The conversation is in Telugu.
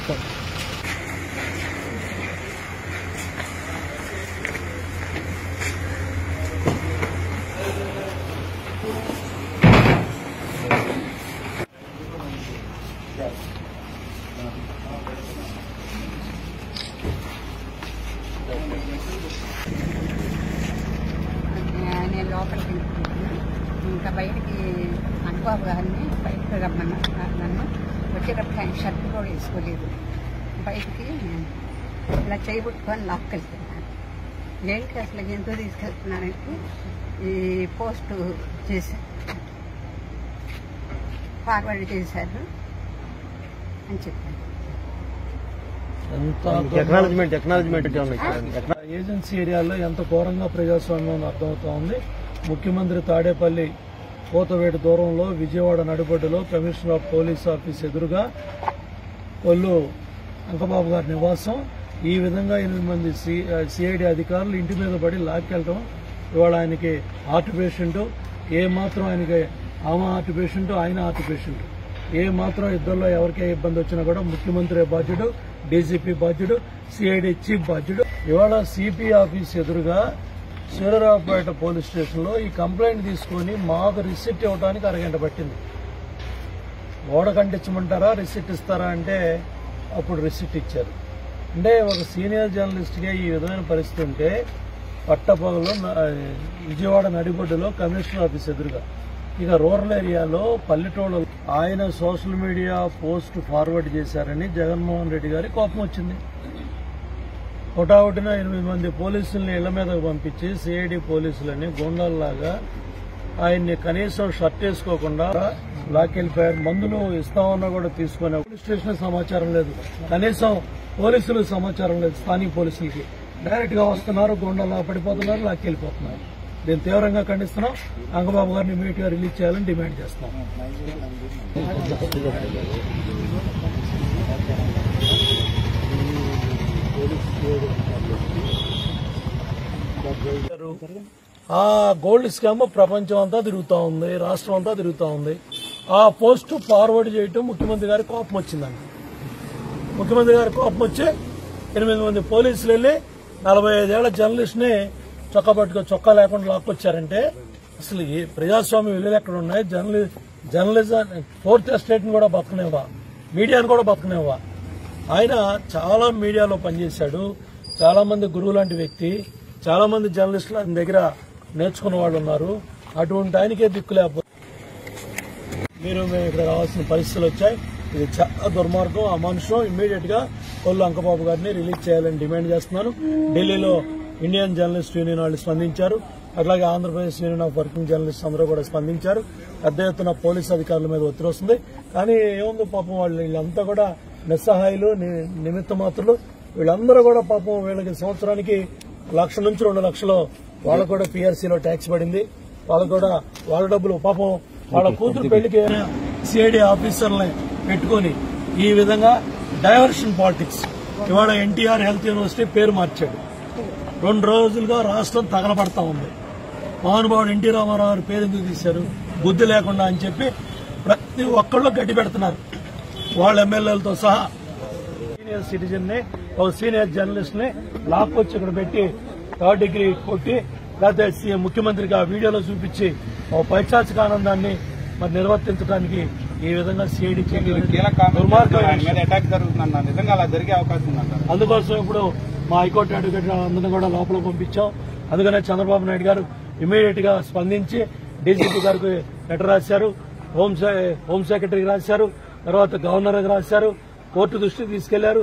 నేను లోపలికి వెళ్ళిపోయాను ఇంకా బయటికి అనుబాబు గారిని బయటకు రమ్మన్నా నన్ను వచ్చేటప్పుడు ఆయన షర్ట్ కూడా వేసుకోలేదు బయటికి ఇలా చేయబుట్టుకొని లాక్కెళ్తున్నాను ఏంటి అసలు ఎందుకు తీసుకెళ్తున్నానంటే ఈ పోస్ట్ చేశాను ఫార్వర్డ్ చేశారు అని చెప్పాను టెక్నాలజీమెంట్ టెక్నాలజీమెంట్ టెక్నాలజీ ఏజెన్సీ ఏరియాలో ఎంత ఘోరంగా ప్రజాస్వామ్యం అర్థమవుతా ఉంది ముఖ్యమంత్రి తాడేపల్లి కోతవేటు దూరంలో విజయవాడ నడిబొడ్డులో కమిషనర్ ఆఫ్ పోలీస్ ఆఫీస్ ఎదురుగా కొల్లు అంకబాబు గారి నివాసం ఈ విధంగా ఎనిమిది మంది సిఐడి అధికారులు ఇంటి మీద పడి లాక్కెళ్ళటం ఇవాళ ఆయనకి హార్ట్ పేషెంట్ ఏ మాత్రం ఆయనకి ఆమె హార్ట్ పేషెంట్ ఆయన హార్ట్ పేషెంట్ ఏ మాత్రం ఇద్దరిలో ఎవరికే ఇబ్బంది వచ్చినా కూడా ముఖ్యమంత్రి బాధ్యుడు డీజీపీ బాధ్యుడు సిఐడి చీఫ్ బాధ్యుడు ఇవాళ సిపి ఆఫీస్ ఎదురుగా సూర్యరావుపేట పోలీస్ స్టేషన్ లో ఈ కంప్లైంట్ తీసుకొని మాకు రిసిప్ట్ ఇవ్వడానికి అరగంట పట్టింది ఓడ కంటించమంటారా రిసిప్ట్ ఇస్తారా అంటే అప్పుడు రిసిప్ట్ ఇచ్చారు అంటే ఒక సీనియర్ జర్నలిస్ట్గా ఈ విధమైన పరిస్థితి ఉంటే పట్టపగలో న- విజయవాడ నడిబొడ్డులో కమిషనర్ ఆఫీస్ ఎదురుగా ఇక రూరల్ ఏరియాలో పల్లెటూళ్ళు ఆయన సోషల్ మీడియా పోస్ట్ ఫార్వర్డ్ చేశారని జగన్మోహన్ రెడ్డి గారి కోపం వచ్చింది హుటాహుటిన ఎనిమిది మంది పోలీసుల్ని ఇళ్ల మీదకు పంపించి సిఐడి పోలీసులని గుండాల్లాగా ఆయన్ని కనీసం షర్ట్ వేసుకోకుండా లాక్కెళ్ళిపోయారు మందులు ఇస్తామన్నా కూడా తీసుకునే పోలీస్ స్టేషన్ సమాచారం లేదు కనీసం పోలీసులకు సమాచారం లేదు స్థానిక పోలీసులకి డైరెక్ట్ గా వస్తున్నారు గుండెలా పడిపోతున్నారు లాక్కెళ్ళిపోతున్నారు దీన్ని తీవ్రంగా ఖండిస్తున్నాం అంగబాబు గారిని ఇమీడియట్ గా రిలీజ్ చేయాలని డిమాండ్ చేస్తున్నాం ఆ గోల్డ్ స్కామ్ ప్రపంచం అంతా తిరుగుతా ఉంది రాష్ట్రం అంతా తిరుగుతా ఉంది ఆ పోస్ట్ ఫార్వర్డ్ చేయటం ముఖ్యమంత్రి గారి కోపం వచ్చిందండి ముఖ్యమంత్రి గారి కోపం వచ్చి ఎనిమిది మంది పోలీసులు వెళ్ళి నలభై ఐదేళ్ల జర్నలిస్ట్ ని చొక్కా పట్టుకో చొక్కా లేకుండా లాక్కొచ్చారంటే అసలు ఈ ప్రజాస్వామ్య విలువలు ఎక్కడ ఉన్నాయి జర్నలి జర్నలిజం ఫోర్త్ ఎస్టేట్ ని కూడా బతకనివ్వా మీడియాను కూడా బతకనివ్వా ఆయన చాలా మీడియాలో పనిచేశాడు చాలా మంది గురువు లాంటి వ్యక్తి చాలా మంది జర్నలిస్టులు ఆయన దగ్గర నేర్చుకున్న వాళ్ళు ఉన్నారు అటువంటి ఆయనకే దిక్కు లేకపోతే మీరు మేము ఇక్కడ రావాల్సిన పరిస్థితులు వచ్చాయి ఇది చాలా దుర్మార్గం ఆ మనుషులు ఇమ్మీడియట్ గా కొల్లు అంకబాబు గారిని రిలీజ్ చేయాలని డిమాండ్ చేస్తున్నాను ఢిల్లీలో ఇండియన్ జర్నలిస్ట్ యూనియన్ వాళ్ళు స్పందించారు అట్లాగే Andhra Pradesh union of working journalist అందరూ కూడా స్పందించారు పెద్ద ఎత్తున పోలీస్ అధికారుల మీద ఒత్తిడి వస్తుంది కానీ ఏముంది పాపం వాళ్ళు వీళ్ళంతా కూడా నిస్సహాయులు ని- నిమిత్త మాత్రులు వీళ్ళందరూ కూడా పాపం వీళ్ళకి సంవత్సరానికి లక్ష నుంచి రెండు లక్షలు వాళ్ళకు కూడా పీఆర్సీలో ట్యాక్స్ పడింది వాళ్ళకు కూడా వాళ్ళ డబ్బులు పాపం వాళ్ళ కూతురు పెళ్లికి సిఐడి ఆఫీసర్లని పెట్టుకొని ఈ విధంగా డైవర్షన్ పాలిటిక్స్ ఇవాళ ఎన్టీఆర్ హెల్త్ యూనివర్సిటీ పేరు మార్చాడు రెండు రోజులుగా రాష్ట్రం తగలబడతా ఉంది మహానుభావుడు ఎన్టీ రామారావు గారి పేరు ఎందుకు తీశారు బుద్ధి లేకుండా అని చెప్పి ప్రతి ఒక్కళ్ళు గడ్డి పెడుతున్నారు వాళ్ళ ఎమ్మెల్యేలతో సహా సీనియర్ సిటిజన్ ని ఒక సీనియర్ జర్నలిస్ట్ ని లాక్కొచ్చి ఇక్కడ పెట్టి థర్డ్ డిగ్రీ కొట్టి లేకపోతే సీ- ముఖ్యమంత్రికి ఆ వీడియోలో చూపించి ఒక పైచాచిక ఆనందాన్ని మరి నిర్వర్తించడానికి ఈ విధంగా సిఐడి కీలక కామెంట్ ఆయన మీద అటాక్ జరుగుతుందన్న నిజంగా అలా జరిగే అవకాశం ఉందంటారు అందుకోసం ఇప్పుడు మా హైకోర్టు అడ్వకేట్ అందరిని కూడా లోపల పంపించాం అందుకనే చంద్రబాబు నాయుడు గారు ఇమీడియట్ గా స్పందించి డీజీపీ గారికి లెటర్ రాశారు హోం సె- హోం సెక్రటరీకి రాశారు తర్వాత గవర్నర్ రాశారు కోర్టు దృష్టికి తీసుకెళ్లారు